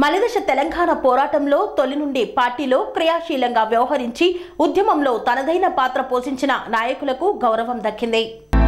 మలిదశ తెలంగాణ పోరాటంలో తొలి నుండి పార్టీలో క్రియాశీలంగా వ్యవహరించి ఉద్యమంలో తనదైన పాత్ర పోషించిన నాయకులకు గౌరవం దక్కింది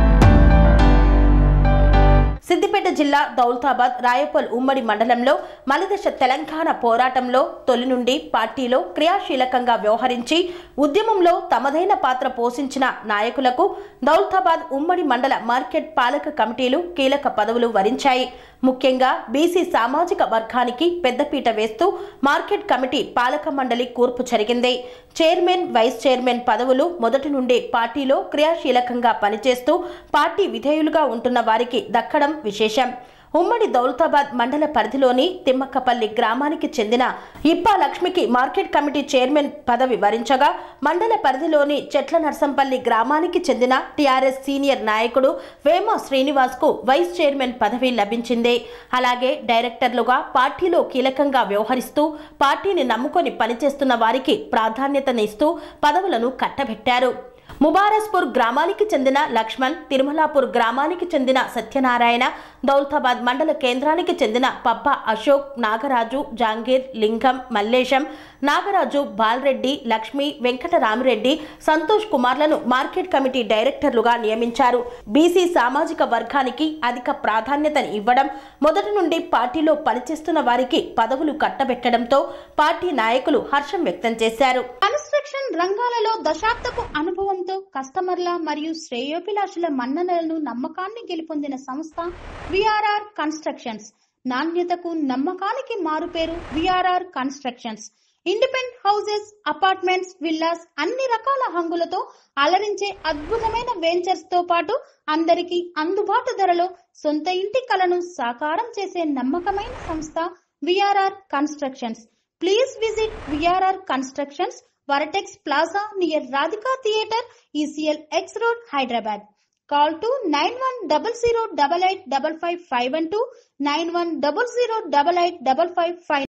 సిద్దిపేట జిల్లా దౌలతాబాద్ రాయపల్ ఉమ్మడి మండలంలో మలిదశ తెలంగాణ పోరాటంలో తొలి నుండి పార్టీలో క్రియాశీలకంగా వ్యవహరించి ఉద్యమంలో తమదైన పాత్ర పోషించిన నాయకులకు దౌలతాబాద్ ఉమ్మడి మండల మార్కెట్ పాలక కమిటీలు కీలక పదవులు వరించాయి ముఖ్యంగా బీసీ సామాజిక వర్గానికి పెద్దపీట వేస్తూ మార్కెట్ కమిటీ పాలక మండలి కూర్పు జరిగింది చైర్మన్ వైస్ చైర్మన్ పదవులు మొదటి నుండి పార్టీలో క్రియాశీలకంగా పనిచేస్తూ పార్టీ విధేయులుగా ఉంటున్న వారికి దక్కడం విశేషం ఉమ్మడి దౌలతాబాద్ మండల పరిధిలోని తిమ్మక్కపల్లి గ్రామానికి చెందిన ఇప్పా లక్ష్మికి మార్కెట్ కమిటీ చైర్మన్ పదవి వరించగా మండల పరిధిలోని చెట్ల నర్సంపల్లి గ్రామానికి చెందిన టీఆర్ఎస్ సీనియర్ నాయకుడు వేమ శ్రీనివాస్ కు వైస్ చైర్మన్ పదవి లభించింది అలాగే డైరెక్టర్లుగా పార్టీలో కీలకంగా వ్యవహరిస్తూ పార్టీని నమ్ముకొని పనిచేస్తున్న వారికి ప్రాధాన్యతనిస్తూ పదవులను కట్టబెట్టారు ముబారస్పూర్ గ్రామానికి చెందిన లక్ష్మణ్ తిరుమలాపూర్ గ్రామానికి చెందిన సత్యనారాయణ దౌలతాబాద్ మండల కేంద్రానికి చెందిన పబ్బ అశోక్ నాగరాజు జాంగీర్ లింగం మల్లేశం నాగరాజు బాలరెడ్డి లక్ష్మి వెంకటరామిరెడ్డి సంతోష్ కుమార్లను మార్కెట్ కమిటీ డైరెక్టర్లుగా నియమించారు బీసీ సామాజిక వర్గానికి అధిక ప్రాధాన్యతని ఇవ్వడం మొదటి నుండి పార్టీలో పనిచేస్తున్న వారికి పదవులు కట్టబెట్టడంతో పార్టీ నాయకులు హర్షం వ్యక్తం చేశారు కన్స్ట్రక్షన్ రంగాలలో దశాబ్దపు అనుభవంతో కస్టమర్ల మరియు శ్రేయోభిలాషుల మన్ననలను నమ్మకాన్ని గెలుపొందిన సంస్థ విఆర్ఆర్ కన్స్ట్రక్షన్స్ నాణ్యతకు నమ్మకానికి మారుపేరు VRR constructions independent houses apartments villas అన్ని రకాల హంగులతో అలరించే అద్భుతమైన వెంచర్స్ తో పాటు అందరికీ అందుబాటు ధరలో సొంత ఇంటి కలను సాకారం చేసే నమ్మకమైన సంస్థ VRR constructions please visit VRR constructions Vertex Plaza near Radhika theatre ECIL X road Hyderabad call to nine one double zero double eight double five five one to nine one double zero double eight double five five